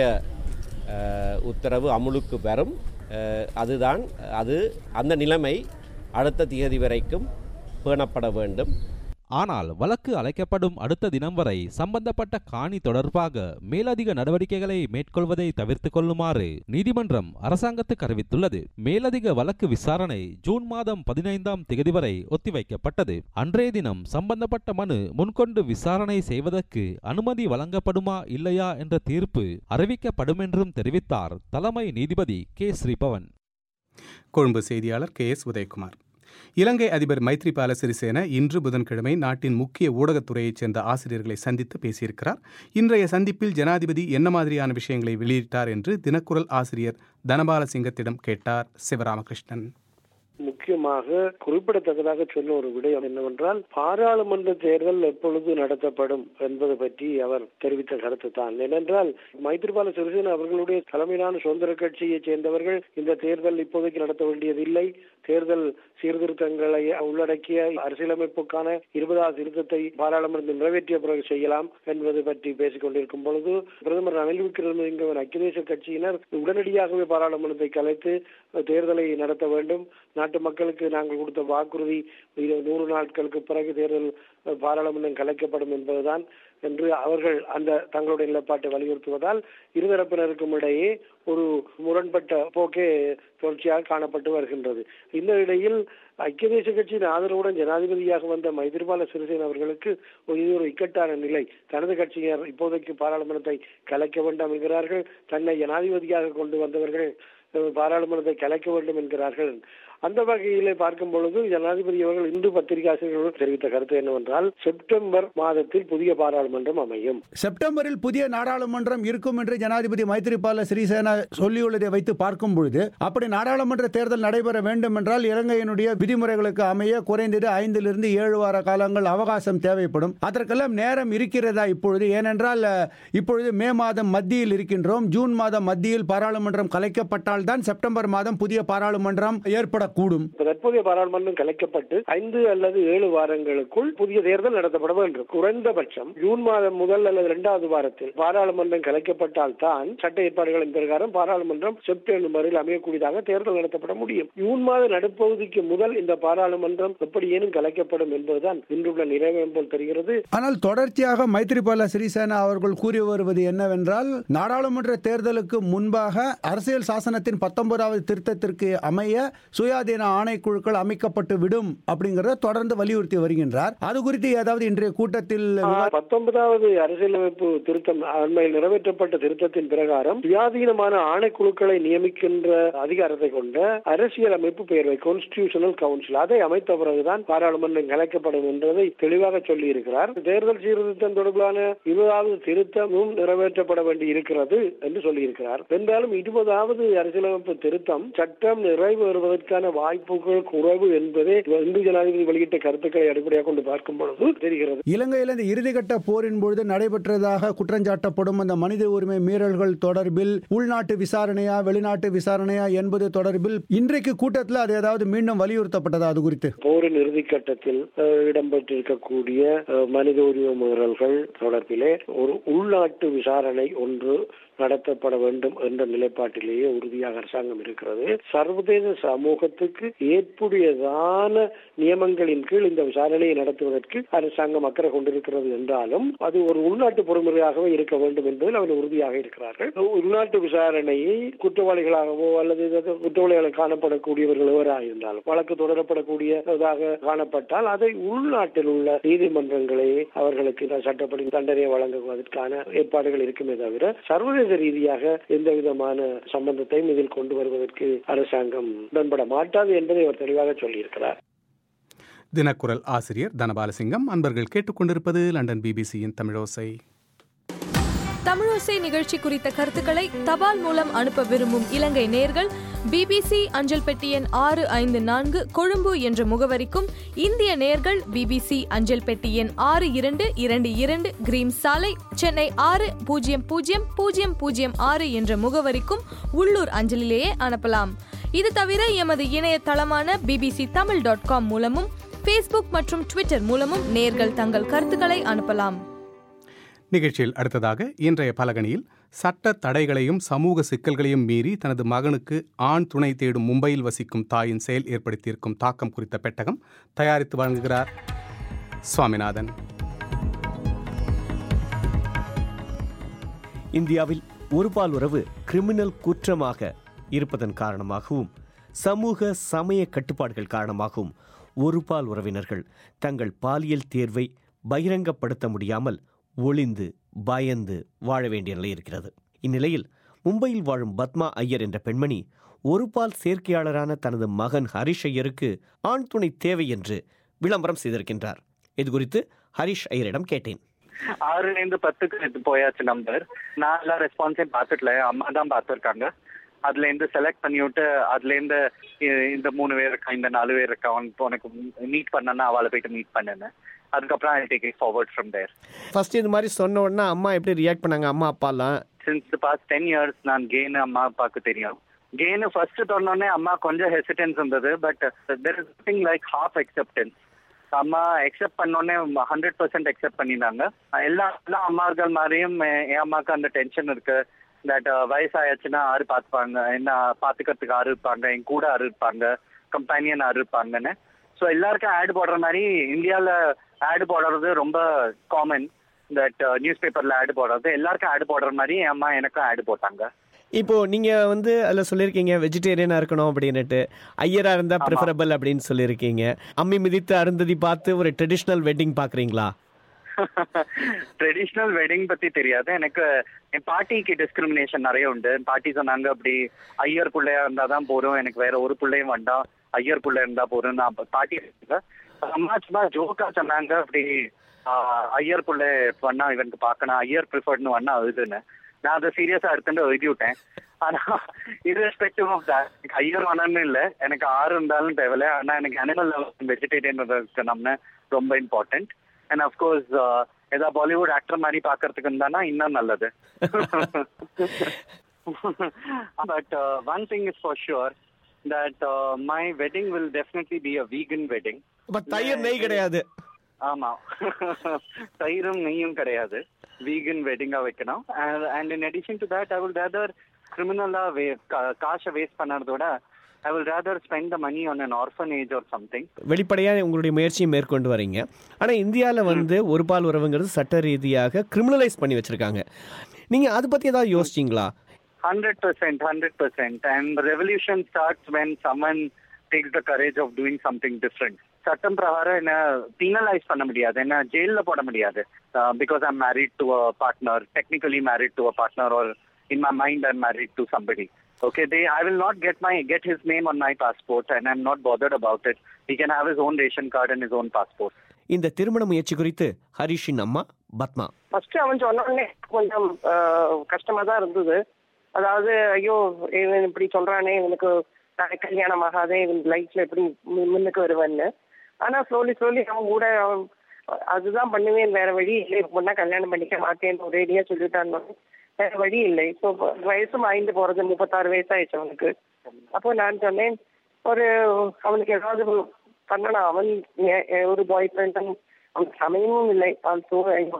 அஹ், உத்தரவு அமுலுக்கு வரும் அஹ், அதுதான் அது அந்த நிலைமை அடுத்த திகதி வரைக்கும் பேணப்பட வேண்டும் ஆனால் வழக்கு அழைக்கப்படும் அடுத்த தினம் வரை சம்பந்தப்பட்ட காணி தொடர்பாக மேலதிக நடவடிக்கைகளை மேற்கொள்வதை தவிர்த்துக் கொள்ளுமாறு நீதிமன்றம் அரசாங்கத்துக்கு அறிவித்துள்ளது மேலதிக வழக்கு விசாரணை ஜூன் மாதம் பதினைந்தாம் தேதி வரை ஒத்திவைக்கப்பட்டது அன்றைய தினம் சம்பந்தப்பட்ட மனு முன்கொண்டு விசாரணை செய்வதற்கு அனுமதி வழங்கப்படுமா இல்லையா என்ற தீர்ப்பு அறிவிக்கப்படும் என்றும் தெரிவித்தார் தலைமை நீதிபதி கே ஸ்ரீபவன் கொழும்பு செய்தியாளர் கே எஸ் உதயகுமார் இலங்கை அதிபர் மைத்ரிபால சிறிசேன இன்று புதன்கிழமை நாட்டின் முக்கிய ஊடகத்துறையைச் சேர்ந்த ஆசிரியர்களை சந்தித்து பேசியிருக்கிறார் இன்றைய சந்திப்பில் ஜனாதிபதி என்ன மாதிரியான விஷயங்களை வெளியிட்டார் என்று தினக்குரல் ஆசிரியர் தனபால சிங்கத்திடம் கேட்டார் சிவராமகிருஷ்ணன் முக்கியமாக குறிப்பிடத்தக்கதாக சொன்ன ஒரு விடயம் என்னவென்றால் பாராளுமன்ற தேர்தல் எப்பொழுது நடத்தப்படும் என்பது பற்றி அவர் தெரிவித்த கருத்து தான் ஏனென்றால் மைத்திரிபால சிறிசேன அவர்களுடைய தலைமையிலான சுதந்திர கட்சியைச் சேர்ந்தவர்கள் இந்த தேர்தல் இப்போதைக்கு நடத்த வேண்டியதில்லை தேர்தல் சீர்திருத்தங்களை உள்ளடக்கிய அரசியலமைப்புக்கான இருபதாவது திருத்தத்தை பாராளுமன்றத்தில் நிறைவேற்றிய பிறகு செய்யலாம் என்பது பற்றி பேசிக் கொண்டிருக்கும் பொழுது பிரதமர் ரணில் விக்ரமசிங்கவின் ஐக்கிய தேச கட்சியினர் உடனடியாகவே பாராளுமன்றத்தை கலைத்து தேர்தலை நடத்த வேண்டும் நாட்டு மக்களுக்கு நாங்கள் கொடுத்த வாக்குறுதி இது நூறு நாட்களுக்கு பிறகு தேர்தல் பாராளுமன்றம் கலைக்கப்படும் என்பதுதான் என்று அவர்கள் அந்த தங்களுடைய நிலைப்பாட்டை வலியுறுத்துவதால் இருதரப்பினருக்கும் இடையே ஒரு முரண்பட்ட போக்கே தொடர்ச்சியாக காணப்பட்டு வருகின்றது இந்த இடையில் ஐக்கிய தேச கட்சியின் ஆதரவுடன் ஜனாதிபதியாக வந்த மைத்திரிபால சிறிசேன அவர்களுக்கு ஒரு இது ஒரு இக்கட்டான நிலை தனது கட்சியினர் இப்போதைக்கு பாராளுமன்றத்தை கலைக்க வேண்டாம் என்கிறார்கள் தன்னை ஜனாதிபதியாக கொண்டு வந்தவர்கள் பாராளுமன்றத்தை கலைக்க வேண்டும் என்கிறார்கள் அந்த வகையிலே பார்க்கும் பொழுது ஜனாதிபதி அவர்கள் இந்து பத்திரிகாசிரியர்கள் தெரிவித்த கருத்து என்னவென்றால் செப்டம்பர் மாதத்தில் புதிய பாராளுமன்றம் அமையும் செப்டம்பரில் புதிய நாடாளுமன்றம் இருக்கும் என்று ஜனாதிபதி மைத்திரிபால சிறிசேனா சொல்லியுள்ளதை வைத்து பார்க்கும் பொழுது அப்படி நாடாளுமன்ற தேர்தல் நடைபெற வேண்டும் என்றால் இலங்கையினுடைய விதிமுறைகளுக்கு அமைய குறைந்தது ஐந்திலிருந்து ஏழு வார காலங்கள் அவகாசம் தேவைப்படும் அதற்கெல்லாம் நேரம் இருக்கிறதா இப்பொழுது ஏனென்றால் இப்பொழுது மே மாதம் மத்தியில் இருக்கின்றோம் ஜூன் மாதம் மத்தியில் பாராளுமன்றம் கலைக்கப்பட்டால் தான் செப்டம்பர் மாதம் புதிய பாராளுமன்றம் ஏற்படக்கூடும் இப்ப தற்போதைய பாராளுமன்றம் கலைக்கப்பட்டு ஐந்து அல்லது ஏழு வாரங்களுக்குள் புதிய தேர்தல் நடத்தப்பட வேண்டும் குறைந்தபட்சம் ஜூன் மாதம் முதல் அல்லது இரண்டாவது வாரத்தில் பாராளுமன்றம் கலைக்கப்பட்டால் தான் சட்ட ஏற்பாடுகளின் பிரகாரம் பாராளுமன்றம் செப்டம்பரில் அமையக்கூடியதாக தேர்தல் நடத்தப்பட முடியும் ஜூன் மாத நடுப்பகுதிக்கு முதல் இந்த பாராளுமன்றம் எப்படியேனும் கலைக்கப்படும் என்பதுதான் இன்றுள்ள நிறைவேறும் போல் தெரிகிறது ஆனால் தொடர்ச்சியாக மைத்ரிபால சிறிசேனா அவர்கள் கூறி வருவது என்னவென்றால் நாடாளுமன்ற தேர்தலுக்கு முன்பாக அரசியல் சாசனத்தின் பத்தொன்பதாவது திருத்தத்திற்கு அமைய சுயாதீன ஆணைக்குழுக்கள் அமைக்கப்பட்டு விடும் அப்படிங்கறத தொடர்ந்து வலியுறுத்தி வருகின்றார் அது குறித்து ஏதாவது இன்றைய கூட்டத்தில் விவா- பத்தொன்பதாவது அரசியலமைப்பு திருத்தம் அண்மையில் நிறைவேற்றப்பட்ட திருத்தத்தின் பிரகாரம் சுயாதீனமான ஆணைக்குழுக்களை நியமிக்கின்ற அதிகாரத்தை கொண்ட அரசியல் அமைப்பு பெயர்வை கான்ஸ்டிடியூஷனல் கவுன்சில் அதை அமைத்த பிறகுதான் பாராளுமன்றம் கலைக்கப்படும் என்பதை தெளிவாக சொல்லி இருக்கிறார் தேர்தல் சீர்திருத்தம் தொடர்பான இருபதாவது திருத்தமும் நிறைவேற்றப்பட வேண்டி இருக்கிறது என்று சொல்லியிருக்கிறார் என்றாலும் இருபதாவது அரசியலமைப்பு திருத்தம் சட்டம் நிறைவேறுவதற்கான வாய்ப்புகள் குறைவு என்பதே இந்து ஜனாதிபதி வெளியிட்ட கருத்துக்களை அடிப்படையாக கொண்டு பார்க்கும் பொழுது தெரிகிறது இலங்கையில் இந்த இறுதிக்கட்ட போரின் பொழுது நடைபெற்றதாக குற்றஞ்சாட்டப்படும் அந்த மனித உரிமை மீறல்கள் தொடர்பில் உள்நாட்டு விசாரணையா வெளிநாட்டு விசாரணையா என்பது தொடர்பில் இன்றைக்கு கூட்டத்தில் அது ஏதாவது மீண்டும் வலியுறுத்தப்பட்டதா அது குறித்து போரின் இறுதிக்கட்டத்தில் அஹ், இடம்பெற்றிருக்கக்கூடிய அஹ், மனித உரிமை மீறல்கள் தொடர்பிலே ஒரு உள்நாட்டு விசாரணை ஒன்று நடத்தப்பட வேண்டும் என்ற நிலைப்பாட்டிலேயே உறுதியாக அரசாங்கம் இருக்கிறது சர்வதேச சமூகத்துக்கு ஏற்புடையதான நியமங்களின் கீழ் இந்த விசாரணையை நடத்துவதற்கு அரசாங்கம் அக்கறை கொண்டிருக்கிறது என்றாலும் அது ஒரு உள்நாட்டு பொறுமுறையாகவே இருக்க வேண்டும் என்பதில் அவர்கள் உறுதியாக இருக்கிறார்கள் உள்நாட்டு விசாரணையை குற்றவாளிகளாகவோ அல்லது ஏதாவது குற்றவாளிகள் காணப்படக்கூடியவர்கள் எவராக இருந்தாலும் வழக்கு தொடரப்படக்கூடியதாக காணப்பட்டால் அதை உள்நாட்டில் உள்ள நீதிமன்றங்களே அவர்களுக்கு இந்த சட்டப்படி தண்டனை வழங்குவதற்கான ஏற்பாடுகள் இருக்குமே தவிர சர்வதேச ரீதியாக எந்த விதமான சம்பந்தத்தையும் இதில் கொண்டு வருவதற்கு அரசாங்கம் உடன்பட மாட்டாது என்பதை அவர் தெளிவாக சொல்லியிருக்கிறார் தினக்குரல் ஆசிரியர் தனபாலசிங்கம் அன்பர்கள் கேட்டுக்கொண்டிருப்பது லண்டன் பிபிசியின் தமிழோசை தமிழோசை நிகழ்ச்சி குறித்த கருத்துக்களை தபால் மூலம் அனுப்ப விரும்பும் இலங்கை நேர்கள் பிபிசி அஞ்சல் பெட்டி எண் ஆறு ஐந்து நான்கு கொழும்பு என்ற முகவரிக்கும் இந்திய நேர்கள் பிபிசி அஞ்சல் பெட்டி எண் ஆறு இரண்டு இரண்டு இரண்டு கிரீம் சாலை சென்னை ஆறு பூஜ்ஜியம் பூஜ்ஜியம் பூஜ்ஜியம் பூஜ்ஜியம் ஆறு என்ற முகவரிக்கும் உள்ளூர் அஞ்சலிலேயே அனுப்பலாம் இது தவிர எமது இணையதளமான பிபிசி தமிழ் டாட் காம் மூலமும் ஃபேஸ்புக் மற்றும் ட்விட்டர் மூலமும் நேர்கள் தங்கள் கருத்துக்களை அனுப்பலாம் நிகழ்ச்சியில் அடுத்ததாக இன்றைய பலகணியில் சட்ட தடைகளையும் சமூக சிக்கல்களையும் மீறி தனது மகனுக்கு ஆண் துணை தேடும் மும்பையில் வசிக்கும் தாயின் செயல் ஏற்படுத்தியிருக்கும் தாக்கம் குறித்த பெட்டகம் தயாரித்து வழங்குகிறார் சுவாமிநாதன் இந்தியாவில் ஒருபால் உறவு கிரிமினல் குற்றமாக இருப்பதன் காரணமாகவும் சமூக சமய கட்டுப்பாடுகள் காரணமாகவும் ஒருபால் உறவினர்கள் தங்கள் பாலியல் தேர்வை பகிரங்கப்படுத்த முடியாமல் ஒளிந்து பயந்து வாழ வேண்டிய நிலை இருக்கிறது இந்நிலையில் மும்பையில் வாழும் பத்மா ஐயர் என்ற பெண்மணி ஒருபால் சேர்க்கையாளரான தனது மகன் ஹரிஷ் ஐயருக்கு ஆண் துணை தேவை என்று விளம்பரம் செய்திருக்கின்றார் இது குறித்து ஹரிஷ் ஐயரிடம் கேட்டேன் ஆறுல இருந்து பத்துக்கு எடுத்து போயாச்சு நம்பர் நான் எல்லாம் ரெஸ்பான்ஸையும் பார்த்துட்டல அம்மா தான் பார்த்துருக்காங்க அதுல இருந்து செலக்ட் பண்ணி விட்டு அதுல இருந்து இ- இந்த மூணு பேர் இருக்கா இந்த நாலு பேர் இருக்கா உனக்கு உனக்கு மீட் பண்ணனா அவளை போயிட்டு மீட் பண்ணுன்னு அதுக்கப்புறம் I take it forward from there first இது மாதிரி சொன்ன உடனே அம்மா எப்படி ரியாக்ட் பண்ணாங்க அம்மா அப்பாலாம் since the past ten years நான் கேனு அம்மா அப்பாவுக்கு தெரியும் கேனு ஃபர்ஸ்ட் சொன்னோடனே அம்மா கொஞ்சம் ஹெசிடென்ஸ் இருந்தது but there is thing like half acceptance அம்மா அக்செப்ட் பண்ணோடனே ஹண்ட்ரட் பர்சன்ட் அக்செப்ட் பண்ணினாங்க எல்லா எல்லா அம்மார்கள் மாதிரியும் எ- என் அம்மாவுக்கு அந்த டென்ஷன் இருக்கு தட் வயசாயாச்சுன்னா ஆறு பார்த்துப்பாங்க என்ன பார்த்துக்கிறதுக்கு ஆறு இருப்பாங்க என் கூட ஆறு இருப்பாங்க கம்பெனியன் ஆறு இருப்பாங்கன்னு ஸோ எல்லாருக்கும் ஆட் போடுற மாதிரி இந்தியாவில் ஆட் போடுறது ரொம்ப காமன் தட் நியூஸ் பேப்பரில் ஆட் போடுறது எல்லாருக்கும் ஆட் போடுற மாதிரி என் அம்மா எனக்கும் ஆட் போட்டாங்க இப்போ நீங்க வந்து அதில் சொல்லியிருக்கீங்க வெஜிடேரியனா இருக்கணும் அப்படின்னுட்டு ஐயரா இருந்தா ஆமா. ப்ரிஃபரபிள் அப்படின்னு சொல்லியிருக்கீங்க அம்மி மிதித்து அருந்ததி பார்த்து ஒரு ட்ரெடிஷ்னல் வெட்டிங் பாக்குறீங்களா ட்ரெடிஷ்னல் வெட்டிங் பத்தி தெரியாது எனக்கு என் பாட்டிக்கு டிஸ்கிரிமினேஷன் நிறைய உண்டு என் பாட்டி சொன்னாங்க அப்படி ஐயர் பிள்ளையா இருந்தா தான் போறோம் எனக்கு வேற ஒரு பிள்ளையும் வேண்டாம் ஐயர் பிள்ளை இருந்தா போறோம் நான் அப்ப பாட்டி இருந்தாங்க. அம்மா சும்மா ஜோக்கா சொன்னாங்க அப்படி ஆஹ், ஐயர் பிள்ளை வேணா இவனுக்கு பார்க்கணும் ஐயர் ப்ரிஃபர்ட்னு வேணா எழுதுன்னு நான் அதை சீரியஸா எடுத்துட்டு எழுதி விட்டேன் ஆனா irrespective ஆஃப் that எனக்கு ஐயர் வேணும்னு இல்ல எனக்கு ஆறு இருந்தாலும் தேவையில்ல ஆனா எனக்கு அனிமல் வெஜிடேரியன் இருக்கணும்னு ரொம்ப இம்பார்ட்டன்ட் அண்ட் அஃப்கோர்ஸ் ஏதாவது பாலிவுட் ஆக்டர் மாதிரி பாக்குறதுக்கு இருந்தானா இன்னும் நல்லது but uh, one thing is for sure that uh, my wedding will definitely be a vegan wedding. But தயிர் நெய் கிடையாது ஆமா தயிரும் நெய்யும் கிடையாது வீகன் வெட்டிங்கா வைக்கணும் and in addition to that I will rather கிரிமினலா வே காசை வேஸ்ட் பண்ணறதோட I will rather spend the money on an orphanage or something வெளிப்படையாக உங்களுடைய முயற்சியை மேற்கொண்டு வரீங்க ஆனால் இந்தியாவில் வந்து ஒரு பால் உறவுங்கிறது சட்ட ரீதியாக கிரிமினலைஸ் பண்ணி வச்சிருக்காங்க நீங்கள் அதை பற்றி ஏதாவது யோசிச்சிங்களா hundred percent hundred percent and revolution starts when someone takes the courage of doing something different சட்டம் பிரகாரம் என்ன பீனலைஸ் பண்ண முடியாது என்ன ஜெயில போட முடியாது because I'm married to a partner technically married to a partner or in my mind I'm married to somebody Okay, they. I will not get my get his name on my passport, and I'm not bothered about it. He can have his own ration card and his own passport. இந்த திருமண முயற்சி குறித்து ஹரிஷின் அம்மா Padma first அவன் சொன்ன உடனே கொஞ்சம் ஆஹ், கஷ்டமா தான் இருந்தது அதாவது ஐயோ இவன் இப்படி சொல்றானே இவனுக்கு நாளைக்கு கல்யாணம் ஆகாதே இவன் லைஃப்ல எப்படி மு- முன்னுக்கு வருவான்னு ஆனா ஸ்லோலி ஸ்லோலி அவன் கூட அவன் அதுதான் பண்ணுவேன் வேற வழி இல்லை பொண்ணா கல்யாணம் பண்ணிக்க மாட்டேன்னு ஒரேடியா சொல்லிட்டான்னு வேற வழி இல்லை இப்போ வயசும் ஆய்ந்து போறது முப்பத்தாறு வயசாயிடுச்சு அவனுக்கு அப்போ நான் சொன்னேன் ஒரு அவனுக்கு ஏதாவது பண்ணணும் அவன் ஏ- ஏ- ஒரு பாய் ஃப்ரெண்டும் அவனுக்கு சமயமும் இல்லை ஆல்சோ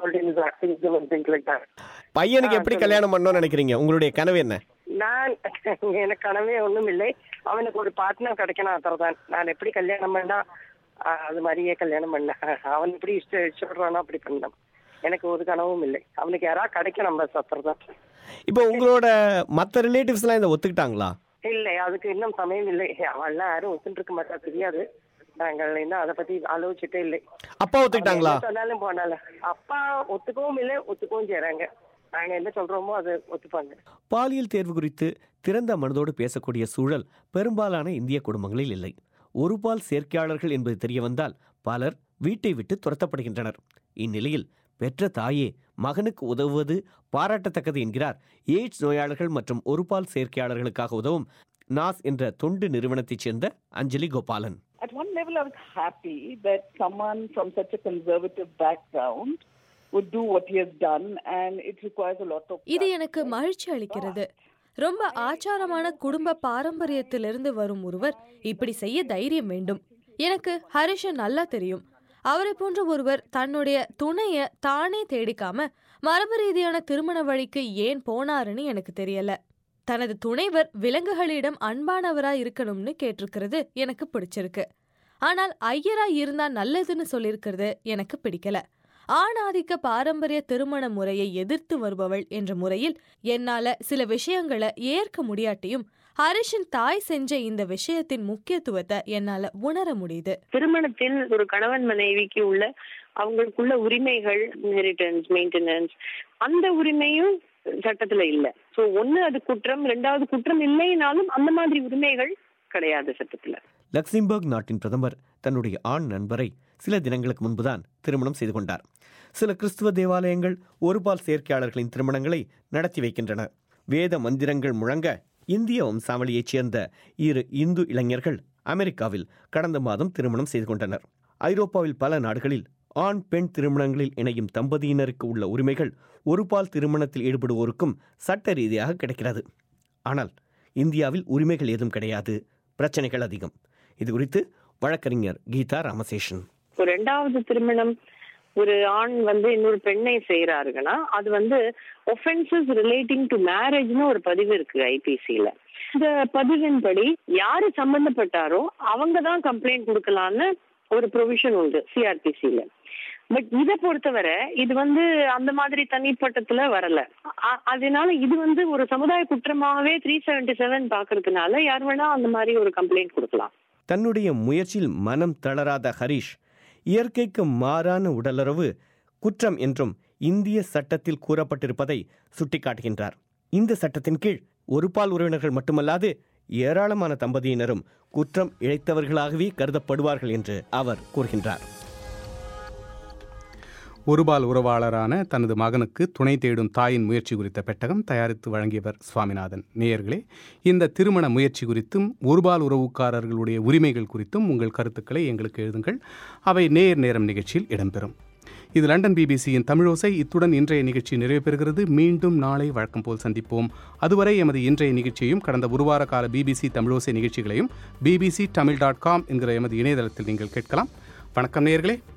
திங்க் லைக் தட் பையனுக்கு எப்படி கல்யாணம் பண்ணணும்னு நினைக்கிறீங்க உங்களுடைய கனவு என்ன நான் எனக்கு கனவே ஒண்ணும் இல்லை அவனுக்கு ஒரு பார்ட்னர் கிடைக்கணும் அத்தரதான் நான் எப்படி கல்யாணம் பண்ணா ஆஹ், அது மாதிரியே கல்யாணம் பண்ண அவன் எப்படி இஷ்ட இஷ்டப்படுறானோ அப்படி பண்ணலாம் எனக்கு ஒரு கனவும் இல்லை அவனுக்கு யாரா கிடைக்கணும் பஸ் அத்தரதான் இப்போ உங்களோட மற்ற ரிலேட்டிவ்ஸ்லாம் இதை ஒத்துக்கிட்டாங்களா இல்லை அதுக்கு இன்னும் சமயம் இல்லை அவள்லாம் யாரும் ஒத்துட்டு இருக்க மாட்டா தெரியாது நாங்கள் இன்னும் அதை பத்தி ஆலோசிச்சுட்டே இல்லை அப்பா ஒத்துக்கிட்டாங்களா அவன் என்ன சொன்னாலும் போனால அப்பா ஒத்துக்கவும் இல்லை ஒத்துக்கவும் செய்றாங்க நாங்க என்ன சொல்றோமோ அது ஒத்துப்பாங்க பாலியல் தேர்வு குறித்து திறந்த மனதோடு பேசக்கூடிய சூழல் பெரும்பாலான இந்திய குடும்பங்களில் இல்லை ஒரு பால் சேர்க்கையாளர்கள் என்பது தெரிய வந்தால் பலர் வீட்டை விட்டு துரத்தப்படுகின்றனர் இந்நிலையில் பெற்ற தாயே மகனுக்கு உதவுவது பாராட்டத்தக்கது என்கிறார் எய்ட்ஸ் நோயாளர்கள் மற்றும் ஒரு பால் சேர்க்கையாளர்களுக்காக உதவும் நாஸ் என்ற தொண்டு நிறுவனத்தைச் சேர்ந்த அஞ்சலி Gopalan At one level, I was happy that someone from such a conservative background would do what he has done, and it requires a lot of. இது எனக்கு மகிழ்ச்சி அளிக்கிறது ரொம்ப ஆச்சாரமான குடும்ப பாரம்பரியத்திலிருந்து வரும் ஒருவர் இப்படி செய்ய தைரியம் வேண்டும் எனக்கு ஹரிஷன் நல்லா தெரியும் அவரை போன்ற ஒருவர் தன்னுடைய துணைய தானே தேடிக்காம மரபு ரீதியான திருமண வழிக்கு ஏன் போனாருன்னு எனக்கு தெரியல தனது துணைவர் விலங்குகளிடம் அன்பானவரா இருக்கணும்னு கேட்டிருக்கிறது எனக்கு பிடிச்சிருக்கு ஆனால் ஐயரா இருந்தா நல்லதுன்னு சொல்லியிருக்கிறது எனக்கு பிடிக்கல ஆணாதிக்க பாரம்பரிய திருமண முறையை எதிர்த்து வருபவள் என்ற முறையில் என்னால சில விஷயங்களை ஏற்க முடியாட்டியும் ஹரிஷின் தாய் செஞ்ச இந்த விஷயத்தின் முக்கியத்துவத்தை என்னால உணர முடியுது திருமணத்தில் ஒரு கணவன் மனைவிக்கு உள்ள அவங்களுக்குள்ள உரிமைகள் இன்ஹெரிட்டன்ஸ் மெயின்டெனன்ஸ் அந்த உரிமையும் சட்டத்துல இல்ல சோ ஒண்ணு அது குற்றம் ரெண்டாவது குற்றம் இல்லைனாலும் அந்த மாதிரி உரிமைகள் கிடையாது சட்டத்துல லக்சம்பர்க் நாட்டின் பிரதமர் தன்னுடைய ஆண் நண்பரை சில தினங்களுக்கு முன்புதான் திருமணம் செய்து கொண்டார் சில கிறிஸ்துவ தேவாலயங்கள் ஒருபால் சேர்க்கையாளர்களின் திருமணங்களை நடத்தி வைக்கின்றன வேத மந்திரங்கள் முழங்க இந்திய வம்சாவளியைச் சேர்ந்த இரு இந்து இளைஞர்கள் அமெரிக்காவில் கடந்த மாதம் திருமணம் செய்து கொண்டனர் ஐரோப்பாவில் பல நாடுகளில் ஆண் பெண் திருமணங்களில் இணையும் தம்பதியினருக்கு உள்ள உரிமைகள் ஒருபால் திருமணத்தில் ஈடுபடுவோருக்கும் சட்ட ரீதியாக கிடைக்கிறது ஆனால் இந்தியாவில் உரிமைகள் ஏதும் கிடையாது பிரச்சனைகள் அதிகம் இது குறித்து வழக்கறிஞர் கீதா ராமசேஷன் ஒரு ரெண்டாவது திருமணம் ஒரு ஆண் வந்து இன்னொரு பெண்ணை செய்யறாருங்கன்னா அது வந்து ஒஃபென்சஸ் ரிலேட்டிங் டு மேரேஜ்னு ஒரு பதிவு இருக்கு ஐபிசில இந்த பதிவின்படி யாரு சம்பந்தப்பட்டாரோ அவங்க தான் கம்ப்ளைண்ட் கொடுக்கலான்னு ஒரு ப்ரொவிஷன் உண்டு சிஆர்பிசில பட் இதை பொறுத்தவரை இது வந்து அந்த மாதிரி தனிப்பட்டத்துல வரல அ- அதனால இது வந்து ஒரு சமுதாய குற்றமாகவே த்ரீ செவன்டி செவன் பாக்குறதுனால யார் வேணா அந்த மாதிரி ஒரு கம்ப்ளைண்ட் கொடுக்கலாம் தன்னுடைய முயற்சியில் மனம் தளராத ஹரிஷ் இயற்கைக்கு மாறான உடலுறவு குற்றம் என்றும் இந்திய சட்டத்தில் கூறப்பட்டிருப்பதை சுட்டிக்காட்டுகின்றார் இந்த சட்டத்தின் கீழ் ஒருபால் உறவினர்கள் மட்டுமல்லாது ஏராளமான தம்பதியினரும் குற்றம் இழைத்தவர்களாகவே கருதப்படுவார்கள் என்று அவர் கூறுகின்றார் ஒருபால் உறவாளரான தனது மகனுக்கு துணை தேடும் தாயின் முயற்சி குறித்த பெட்டகம் தயாரித்து வழங்கியவர் சுவாமிநாதன் நேயர்களே இந்த திருமண முயற்சி குறித்தும் ஒருபால் உறவுக்காரர்களுடைய உரிமைகள் குறித்தும் உங்கள் கருத்துக்களை எங்களுக்கு எழுதுங்கள் அவை நேர் நேரம் நிகழ்ச்சியில் இடம்பெறும் இது லண்டன் பிபிசியின் தமிழோசை இத்துடன் இன்றைய நிகழ்ச்சி நிறைவு பெறுகிறது மீண்டும் நாளை வழக்கம் போல் சந்திப்போம் அதுவரை எமது இன்றைய நிகழ்ச்சியையும் கடந்த ஒரு வார கால பிபிசி தமிழோசை நிகழ்ச்சிகளையும் பிபிசி தமிழ் டாட் காம் என்கிற எமது இணையதளத்தில் நீங்கள் கேட்கலாம் வணக்கம் நேயர்களே